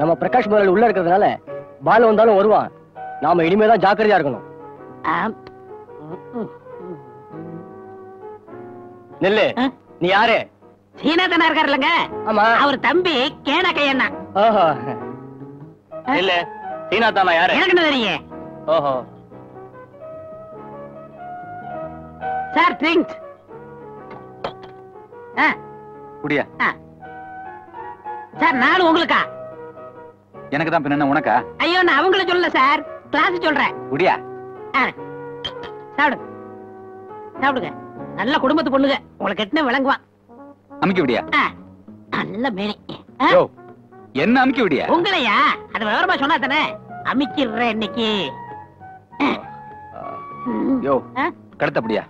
நம்ம பிரகாஷ் முதலாளி உள்ள இருக்கிறதுனால பாலு வந்தாலும் வருவான் நாம இனிமே தான் ஜாக்கிரதையா இருக்கணும் ஆம். நெல்லு ஆ? நீ யாரு சீனாதனா இருக்காருல்லங்க ஆமா அவர் தம்பி கேன கையண்ணா ஓஹோ நெல்லு சீனா தானா யாரு எனக்கு என்ன தெரியும் ஓஹோ சார் ட்ரிங்க்ஸ் குடியா சார் நாலு உங்களுக்கா எனக்கு தான் பின்ன உனக்கா ஐயோ நான் அவங்கள சொல்லல சார் கிளாஸ் சொல்றேன் குடியா ஆ. சாப்பிடுங்க சாப்பிடுங்க நல்ல குடும்பத்து பொண்ணுங்க உங்களுக்கு எட்டுன விளங்குவான் அமுக்கி விடியா ஆ. நல்ல மேனி ஆ? யோ என்ன அமுக்கி விடியா உங்களையா அது விவரமா சொன்னா தானே அமைக்கிறேன் இன்னைக்கு ம். யோ ஆ? கடத்தப்படியா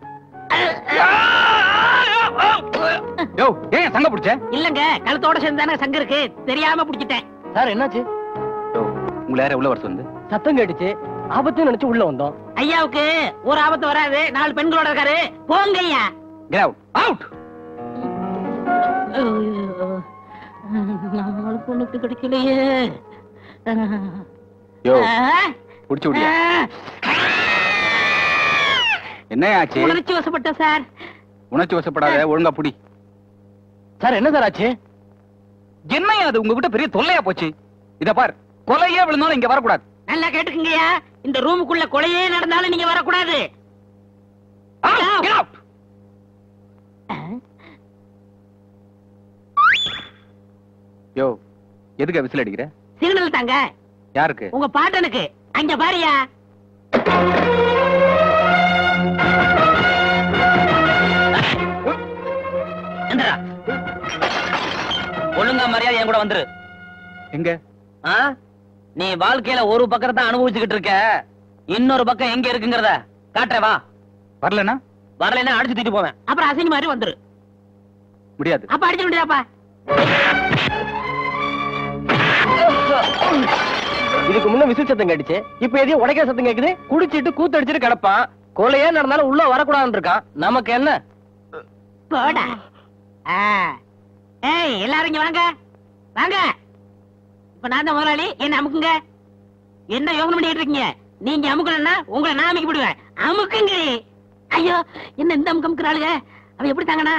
யோ ஏன் சங்க பிடிச்ச இல்லங்க கழுத்தோட சேர்ந்து தானே சங்க இருக்கு தெரியாம புடிச்சிட்டேன் சார் என்னாச்சு யோ உங்களை யார உள்ள வர வந்து சத்தம் கேட்டுச்சு ஆபத்து நினைச்சு உள்ள வந்தோம் ஐயாவுக்கு ஒரு ஆபத்து வராது நாலு பெண்களோட இருக்காரு போங்க ஐயா கெட் அவுட் அவுட் நாலு பொண்ணுக்கு கிடைக்கலையே யோ ஆ? புடிச்சு விடியா என்ன ஆச்சு உணர்ச்சி வசப்பட்ட சார் உணர்ச்சி வசப்படாத ஒழுங்கா புடி சார் என்ன சார் ஆச்சு என்னையா அது உங்ககிட்ட பெரிய தொல்லையா போச்சு இத பார் கொலையே விழுந்தாலும் இங்க வரக்கூடாது நல்லா கேட்டுக்குங்கய்யா இந்த ரூமுக்குள்ள கொலையே நடந்தாலும் நீங்க வரக்கூடாது Out, get out. யோ எதுக்கு விசில் அடிக்கிற சிக்னல் தாங்க யாருக்கு உங்க பாட்டனுக்கு அங்க பாரியா எந்திரா. ஒழுங்கா மரியாதை என் கூட வந்துரு எங்க ஆ? நீ வாழ்க்கையில ஒரு பக்கத்தை தான் அனுபவிச்சுக்கிட்டு இருக்க இன்னொரு பக்கம் எங்க இருக்குங்கிறத காட்டுறேன் வா வரலனா வரலைன்னா அடிச்சு தூக்கிட்டு போவேன் அப்புறம் அசினி மாதிரி வந்துரு முடியாது அப்ப அடிச்சு முடியாப்பா இதுக்கு முன்ன விசில் சத்தம் கேட்டுச்சு இப்ப எதையும் உடைக்கிற சத்தம் கேக்குது குடிச்சிட்டு கூத்தடிச்சிட்டு கிடப்பான் கொலையே நடந்தாலும் உள்ள வரக்கூடாதுன்னு இருக்கான் நமக்கு என்ன போடா ஆ. ஏய் எல்லாரும் இங்க வாங்க வாங்க இப்ப நான் தான் முதலாளி என்ன அமுக்குங்க என்ன யோசனை பண்ணிட்டு இருக்கீங்க நீங்க அமுக்கலன்னா உங்களை நான் அமுக்கி விடுவேன் அமுக்குங்க ஐயோ என்ன இந்த அமுக்கு அமுக்குறாளுங்க அவ எப்படி தாங்கண்ணா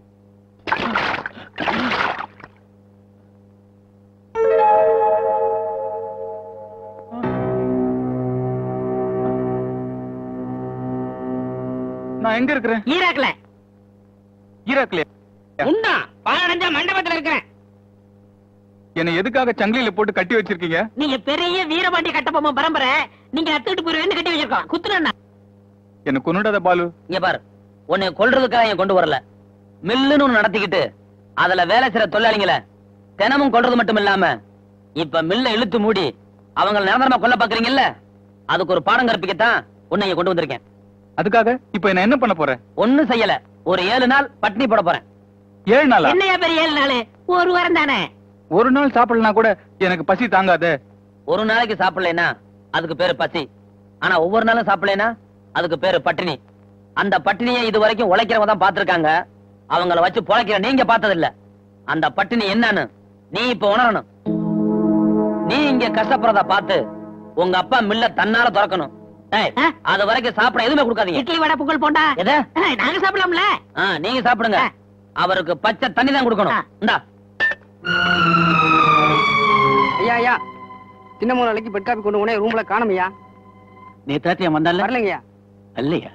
நான் எங்க இருக்கிறேன் ஈராக்ல ஈராக்ல உண்டா பாலடைஞ்ச மண்டபத்துல இருக்கிறேன் என்ன எதுக்காக சங்கிலியில போட்டு கட்டி வச்சிருக்கீங்க நீங்க பெரிய வீரபாண்டி கட்டபொம்மை பரம்பரை நீங்க அத்துக்கிட்டு போயிருவேன்னு கட்டி வச்சிருக்கோம் குத்துனா என்ன கொன்னுடாத பாலு இங்க பாரு உன்னை கொல்றதுக்காக என் கொண்டு வரல மில்லுன்னு ஒண்ணு நடத்திக்கிட்டு அதுல வேலை செய்யற தொழிலாளிங்களை தினமும் கொல்றது மட்டும் இல்லாம இப்ப மில்ல இழுத்து மூடி அவங்கள நிரந்தரமா கொல்ல பாக்குறீங்கல்ல அதுக்கு ஒரு பாடம் கற்பிக்கத்தான் உன்னை இங்க கொண்டு வந்திருக்கேன் அதுக்காக இப்ப என்ன என்ன பண்ண போற ஒண்ணும் செய்யல ஒரு ஏழு நாள் பட்டினி போட போறேன் ஏழு நாளா என்னையா பெரிய ஏழு நாள் ஒரு வாரம் தானே ஒரு நாள் சாப்பிடலனா கூட எனக்கு பசி தாங்காதே ஒரு நாளைக்கு சாப்பிடலைன்னா அதுக்கு பேரு பசி ஆனா ஒவ்வொரு நாளும் சாப்பிடலைன்னா அதுக்கு பேரு பட்டினி அந்த பட்டினியை இது வரைக்கும் உழைக்கிறவங்க தான் பாத்திருக்காங்க அவங்கள வச்சு பொழைக்கிற நீங்க பார்த்தது இல்ல அந்த பட்டினி என்னன்னு நீ இப்ப உணரணும் நீ இங்க கஷ்டப்படுறத பார்த்து உங்க அப்பா மில்ல தன்னால திறக்கணும் ஏய், ஆ? அது வரைக்கும் சாப்பிட எதுவுமே கொடுக்காதீங்க இட்லி வடை புகழ் போண்டா எதை ஏய், நாங்க சாப்பிடலாம்ல ஆ, நீங்க சாப்பிடுங்க ஆ. அவருக்கு பச்சை தண்ணி தான் கொடுக்கணும் ஆ. இந்தா ஐயா ஐயா சின்ன மூணு நாளைக்கு பெட் காப்பி கொண்டு போனே ரூம்ல காணுமையா நேத்தாத்தியா வந்தால வரலைங்கய்யா இல்லையா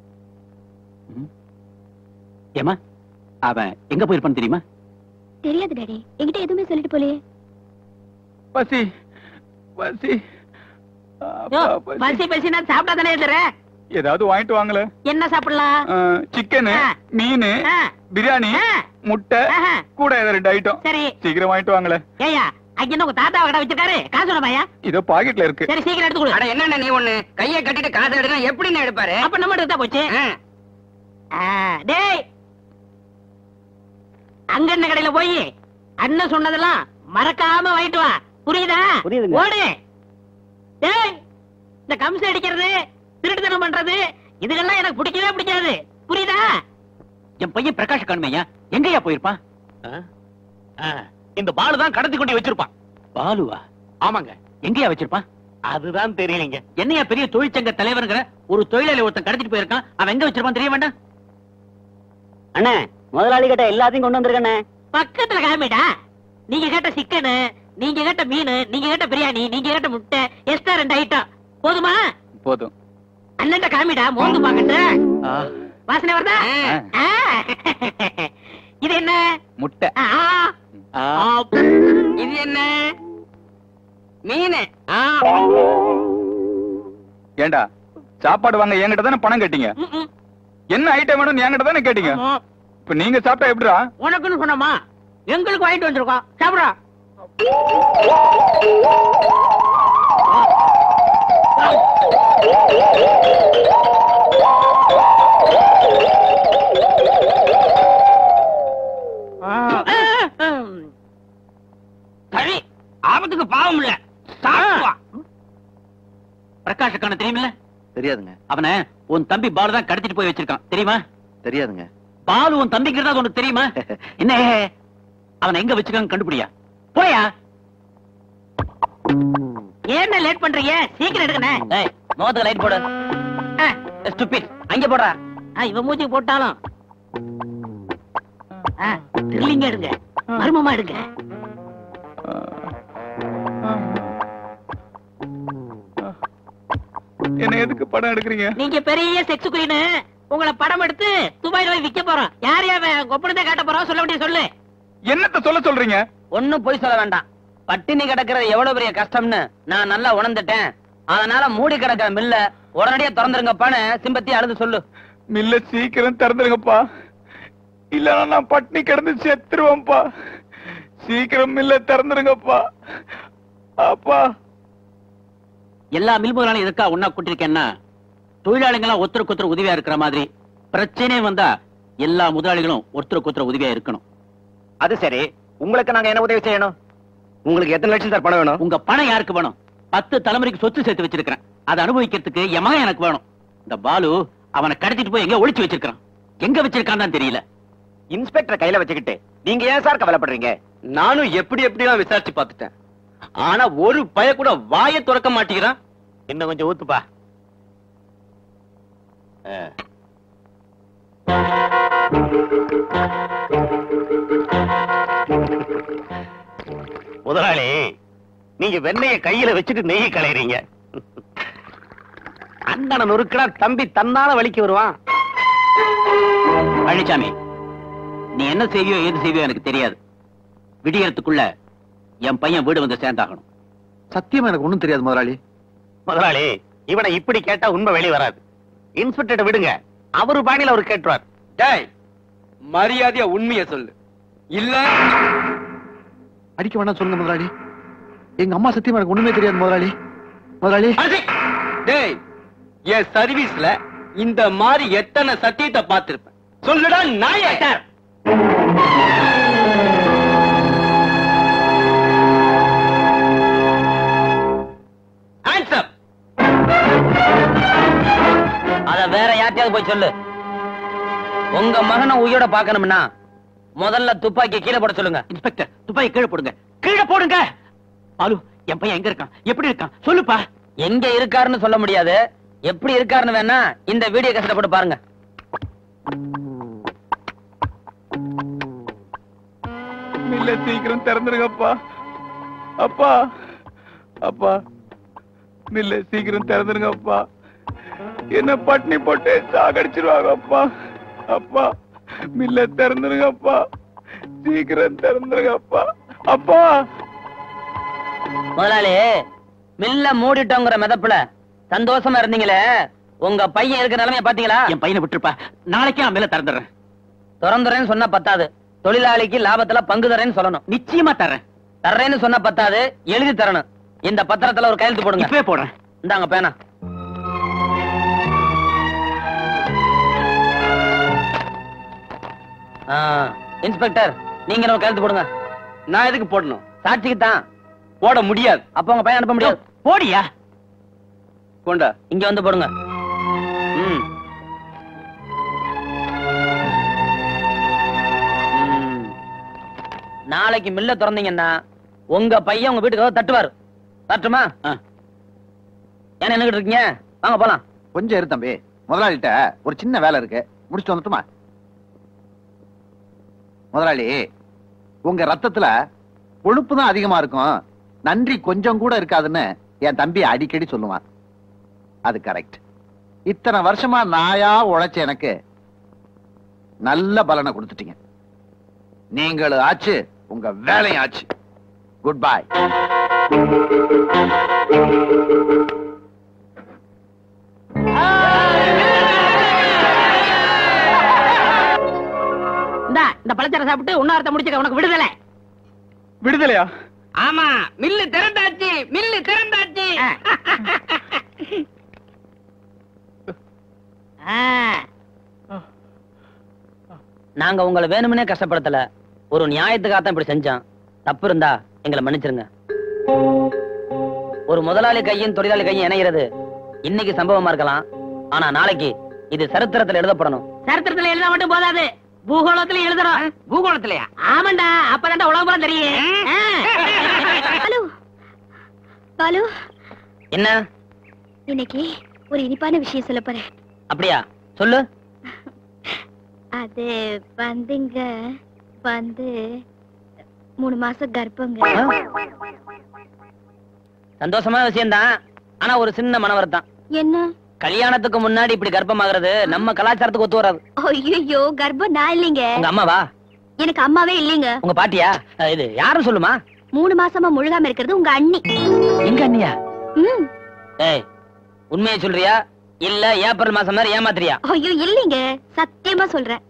ஏமா அவன் எங்க போயிருப்பான்னு தெரியுமா தெரியாது டாடி என்கிட்ட எதுவுமே சொல்லிட்டு போலயே பசி பசி யோ, அப்பா, பசி. பசி பசினா சாப்பிட்டா தானே தர ஏதாவது வாங்கிட்டு வாங்கல என்ன சாப்பிடலாம் சிக்கனு ஆ. மீன் ஆ, பிரியாணி ஆ, முட்டை ஆஹா, கூட ஏதோ ரெண்டு ஐட்டம் சரி சீக்கிரம் வாங்கிட்டு வாங்கல ஏயா அங்க என்ன உங்க தாத்தா கடை வச்சிருக்காரு காசு வேணாமாயா இதோ பாக்கெட்ல இருக்கு சரி சீக்கிரம் எடுத்து கொடு அட என்னண்ணே நீ ஒண்ணு கையை கட்டிட்டு காசு எடுத்தா எப்படின்னு எடுப்பாரு அப்ப நம்ம எடுத்தா போச்சு ஆ. ஆ, டேய் அங்க என்ன கடையில போய் அண்ணன் சொன்னதெல்லாம் மறக்காம வாங்கிட்டு வா புரியுதா புரியுதுங்க. ஓடு டேய் இந்த கம்ச அடிக்கிறது திருட்டுத்தனம் பண்றது இதுக்கெல்லாம் எனக்கு பிடிக்கவே பிடிக்காது புரியுதா என் பையன் பிரகாஷ் கண்மையா எங்கயா போயிருப்பான் இந்த பாலு தான் கடத்தி கொண்டு வச்சிருப்பான் பாலுவா ஆமாங்க எங்கயா வச்சிருப்பான் அதுதான் தெரியலீங்க என்னையா பெரிய தொழிற்சங்க தலைவருங்கிற ஒரு தொழிலாளி ஒருத்தன் கடத்திட்டு போயிருக்கான் அவன் எங்க வச்சிருப்பான் தெரிய வேண்டாம் அண்ணே முதலாளி கிட்ட எல்லாத்தையும் கொண்டு வந்திருக்கண்ணே பக்கத்துல காமிடா நீங்க கேட்ட சிக்கனு நீங்க கேட்ட மீன் நீங்க கேட்ட பிரியாணி நீங்க கேட்ட முட்டை எக்ஸ்ட்ரா ரெண்டு ஐட்டம் போதுமா போதும் அண்ணன்ட்ட காமிடா மோந்து பாக்கட்டு ஆ, வாசனை வருதா ஆ. இது என்ன முட்டை ஆ. ஆ, ஆப். இது என்ன மீன் ஆ. ஏண்டா சாப்பாடு வாங்க என்கிட்ட தானே பணம் கேட்டீங்க ம், ம். என்ன ஐட்டம் வேணும்னு என்கிட்ட தானே கேட்டீங்க ஆமா. இப்ப நீங்க சாப்பிட்டா எப்படிடா உனக்குன்னு சொன்னோமா எங்களுக்கு வாங்கிட்டு வந்திருக்கோம் சாப்பிடா சரி ஆபத்துக்கு பாவம் இல்ல சாப்பிடுவா பிரகாஷ் கான தெரியுமில்ல தெரியாதுங்க அவன உன் தம்பி பாலு தான் கடத்திட்டு போய் வச்சிருக்கான் தெரியுமா தெரியாதுங்க பாலு உன் தம்பிங்கிறதா உனக்கு தெரியுமா என்ன அவனை எங்க வச்சிருக்காங்க கண்டுபிடியா போயா ஏன் லேட் பண்றீங்க சீக்கிரம் எடுக்கணே ஏய் முகத்துக்கு லைட் போடு ஸ்டூபிட் அங்க போடுறா இவன் மூஞ்சி போட்டாலும் திருலிங்க எடுங்க மர்மமா எடுங்க என்ன எதுக்கு படம் எடுக்கிறீங்க நீங்க பெரிய செக்ஸ் குயின் உங்களை படம் எடுத்து துபாயில போய் விக்க போறோம் யார் யார் கொப்பனத்தை காட்ட போறோம் சொல்ல வேண்டிய சொல்லு என்னத்த சொல்ல சொல்றீங்க ஒண்ணும் பொய் சொல்ல வேண்டாம் பட்டினி கிடக்கிறது எவ்வளவு பெரிய கஷ்டம்னு நான் நல்லா உணர்ந்துட்டேன் அதனால மூடி கிடக்கிற மில்ல உடனடியா திறந்துருங்கப்பான்னு சிம்பத்தி அழுது சொல்லு மில்ல சீக்கிரம் திறந்துருங்கப்பா இல்லனா நான் பட்னி கிடந்து செத்துருவேன்ப்பா சீக்கிரம் மில்ல திறந்துருங்கப்பா அப்பா எல்லா மில் முதலாளியும் எதுக்கா ஒன்னா கூட்டிருக்கேன்னா தொழிலாளிங்க எல்லாம் ஒருத்தருக்கு ஒருத்தர் உதவியா இருக்கிற மாதிரி பிரச்சனை வந்தா எல்லா முதலாளிகளும் ஒருத்தருக்கு ஒருத்தர் உதவியா இருக்கணும் அது சரி உங்களுக்கு நாங்க என்ன உதவி செய்யணும் உங்களுக்கு எத்தனை லட்சம் சார் பணம் வேணும் உங்க பணம் யாருக்கு வேணும் பத்து தலைமுறைக்கு சொத்து சேர்த்து வச்சிருக்கிறேன் அதை அனுபவிக்கிறதுக்கு என் மகன் எனக்கு வேணும் இந்த பாலு அவனை கடத்திட்டு போய் எங்க ஒளிச்சு வச்சிருக்கான் எங்க வச்சிருக்கான்னு தான் தெரியல இன்ஸ்பெக்டர் கையில வச்சுக்கிட்டு நீங்க ஏன் சார் கவலைப்படுறீங்க நானும் எப்படி எப்படிலாம் விசாரிச்சு பார்த்துட்டேன் ஆனா ஒரு பய கூட வாயை திறக்க மாட்டேங்கிறான் இன்னும் கொஞ்சம் ஊத்துப்பா முதலாளி நீங்க வெண்ணெய கையில வச்சுட்டு நெய் கலையறீங்க அண்ணனை நொறுக்கடா தம்பி தன்னால வலிக்கு வருவான் பழனிசாமி நீ என்ன செய்வியோ ஏது செய்வியோ எனக்கு தெரியாது விடியறதுக்குள்ள என் பையன் வீடு வந்து சேர்ந்தாகணும் சத்தியமா எனக்கு ஒண்ணும் தெரியாது முதலாளி முதலாளி இவனை இப்படி கேட்டா உண்மை வெளிய வராது இன்ஸ்பெக்டர் விடுங்க அவரு பாணியில அவர் கேட்டுவார் டேய் மரியாதையா உண்மைய சொல்லு இல்ல அடிக்க வேணாம் சொல்லுங்க முதலாளி எங்க அம்மா சத்தியமா எனக்கு ஒண்ணுமே தெரியாது முதலாளி முதலாளி அடி! டேய் என் சர்வீஸ்ல இந்த மாதிரி எத்தனை சத்தியத்தை பார்த்திருப்பேன் சொல்லுடா நாயே Hands up! அத வேற யார்ட்டையாவது போய் சொல்லு உங்க மகனை உயிரோட பார்க்கணும்னா முதல்ல துப்பாக்கி கீழே போட சொல்லுங்க இன்ஸ்பெக்டர் துப்பாக்கி கீழே போடுங்க கீழே போடுங்க பாலு என் பையன் எங்க இருக்கான் எப்படி இருக்கான் சொல்லுப்பா எங்க இருக்காருன்னு சொல்ல முடியாது எப்படி இருக்காருன்னு வேணா இந்த வீடியோ கசட்ட போட்டு பாருங்க மில்ல சீக்கிரம் திறந்துருங்கப்பா அப்பா அப்பா மில்ல சீக்கிரம் திறந்துருங்கப்பா என்ன பட்னி போட்டு சாகடிச்சிருவாங்கப்பா அப்பா மில்ல திறந்துருங்கப்பா சீக்கிரம் திறந்துருங்கப்பா அப்பா முதலாளி மில்ல மூடிட்டோங்கிற மிதப்புல சந்தோஷமா இருந்தீங்களே உங்க பையன் இருக்கிற நிலைமைய பாத்தீங்களா என் பையனை விட்டுருப்பா நாளைக்கே அவன் மேல திறந்துடுறேன் திறந்துறேன்னு சொன்னா பத்தாது தொழிலாளிக்கு லாபத்துல பங்கு தரேன்னு சொல்லணும் நிச்சயமா தர்றேன் தர்றேன்னு சொன்னா பத்தாது எழுதி தரணும் இந்த பத்திரத்துல ஒரு கையெழுத்து போடுங்க இப்பவே போடுறேன் இந்தாங்க பேனா ஆ, இன்ஸ்பெக்டர் நீங்க ஒரு கையெழுத்து போடுங்க நான் எதுக்கு போடணும் சாட்சிக்கு தான் போட முடியாது அப்ப உங்க பையன் அனுப்ப முடியாது போடியா கொண்டா இங்க வந்து போடுங்க ம் ம். நாளைக்கு மில்ல திறந்தீங்கன்னா உங்க பையன் உங்க வீட்டுக்கு வந்து தட்டுவாரு தட்டுமா ஆ. ஏன் நின்னுகிட்டு இருக்கீங்க வாங்க போலாம் கொஞ்சம் இரு தம்பி முதலாளிகிட்ட ஒரு சின்ன வேலை இருக்கு முடிச்சுட்டு வந்துட்டுமா முதலாளி உங்க ரத்தத்துல கொழுப்பு தான் அதிகமா இருக்கும் நன்றி கொஞ்சம் கூட இருக்காதுன்னு என் தம்பி அடிக்கடி சொல்லுவான் அது கரெக்ட் இத்தனை வருஷமா நாயா உழைச்ச எனக்கு நல்ல பலனை கொடுத்துட்டீங்க நீங்களும் ஆச்சு உங்க வேலையும் ஆச்சு குட் பை இந்தா இந்த பழச்சாரம் சாப்பிட்டு உன்னாரத்தை முடிச்சுக்க உனக்கு விடுதலை விடுதலையா ஆமா மில்லு திறந்தாச்சு மில்லு திறந்தாச்சு நாங்க உங்களை வேணும்னே கஷ்டப்படுத்தல ஒரு நியாயத்துக்காக தான் இப்படி செஞ்சோம் தப்பு இருந்தா எங்களை மன்னிச்சிருங்க ஒரு முதலாளி கையும் தொழிலாளி கையும் இணைகிறது இன்னைக்கு சம்பவமா இருக்கலாம் ஆனா நாளைக்கு இது சரித்திரத்துல எழுதப்படணும் சரித்திரத்துல எழுத மட்டும் போதாது பூகோளத்துல எழுதுறோம் பூகோளத்திலயா ஆமாண்டா அப்பதான்டா உலகம் தெரியும் பாலு பாலு என்ன இன்னைக்கு ஒரு இனிப்பான விஷயம் சொல்ல போறேன் அப்படியா சொல்லு அது வந்துங்க வந்து மூணு மாசம் கர்ப்பங்க சந்தோஷமான விஷயம்தான் ஆனா ஒரு சின்ன மன வருத்தம் என்ன கல்யாணத்துக்கு முன்னாடி இப்படி கர்ப்பமாகிறது நம்ம கலாச்சாரத்துக்கு ஒத்து வராது ஐயோ கர்ப்பம் நான் இல்லைங்க உங்க அம்மாவா எனக்கு அம்மாவே இல்லைங்க உங்க பாட்டியா அஹ், இது யாரும் சொல்லுமா மூணு மாசமா முழுகாம இருக்கிறது உங்க அண்ணி எங்க அண்ணியா ம் ஏய் உண்மையை சொல்றியா இல்ல ஏப்ரல் மாசம் மாதிரி ஏமாத்துறியா ஐயோ இல்லைங்க சத்தியமா சொல்றேன்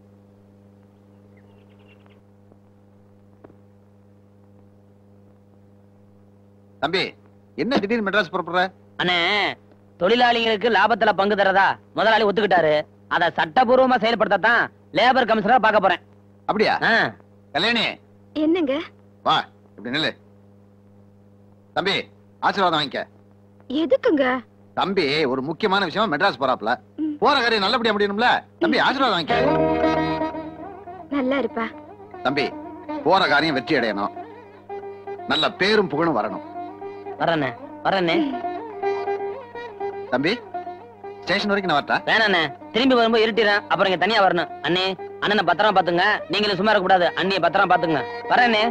தம்பி என்ன திடீர்னு மெட்ராஸ் புறப்படுற அண்ணே தொழிலாளிகளுக்கு லாபத்துல பங்கு தரதா முதலாளி ஒத்துக்கிட்டாரு அத சட்டபூர்வமா செயல்படுத்தத்தான் லேபர் கமிஷனரா பார்க்க போறேன் அப்படியா ஆ, கல்யாணி என்னங்க வா இப்படி நில்லு தம்பி ஆசீர்வாதம் வாங்கிக்க எதுக்குங்க தம்பி ஒரு முக்கியமான விஷயமா மெட்ராஸ் போறாப்ல ம். போற காரியம் நல்லபடியா முடியணும்ல தம்பி ஆசீர்வாதம் வாங்கிக்க நல்லா இருப்பா தம்பி போற காரியம் வெற்றி அடையணும் நல்ல பேரும் புகழும் வரணும் வர்றேண்ணே வர்றேண்ணே தம்பி ஸ்டேஷன் வரைக்கும் நான் வரட்டா வேணாண்ணே திரும்பி வரும்போது இருட்டிறேன் அப்புறம் இங்க தனியா வரணும் அண்ணே அண்ணனை பத்திரமா பாத்துங்க நீங்களும் சும்மா இருக்க கூடாது அண்ணிய பத்திரமா பாத்துங்க வரேண்ணே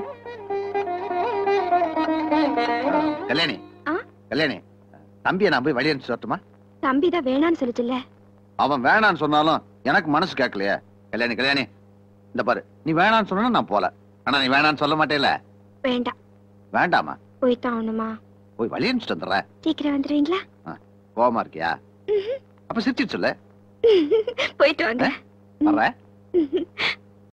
கல்யாணி ஆ? கல்யாணி தம்பியை நான் போய் வழி அனுப்பிச்சு வரட்டுமா தம்பி தான் வேணான்னு சொல்லுச்சுல்ல அவன் வேணான்னு சொன்னாலும் எனக்கு மனசு கேட்கலையே கல்யாணி கல்யாணி இந்த பாரு நீ வேணான்னு சொன்னா நான் போல ஆனா நீ வேணான்னு சொல்ல மாட்டேல வேண்டாம் வேண்டாமா போய் தாவணுமா போய் வழி அனுப்பிச்சுட்டு வந்துடுறேன் சீக்கிரம் வந்துடுவீங்களா கோவமா இருக்கியா அப்ப சிரிச்சிட்டு சொல்லு போயிட்டு வாங்க வர்றேன்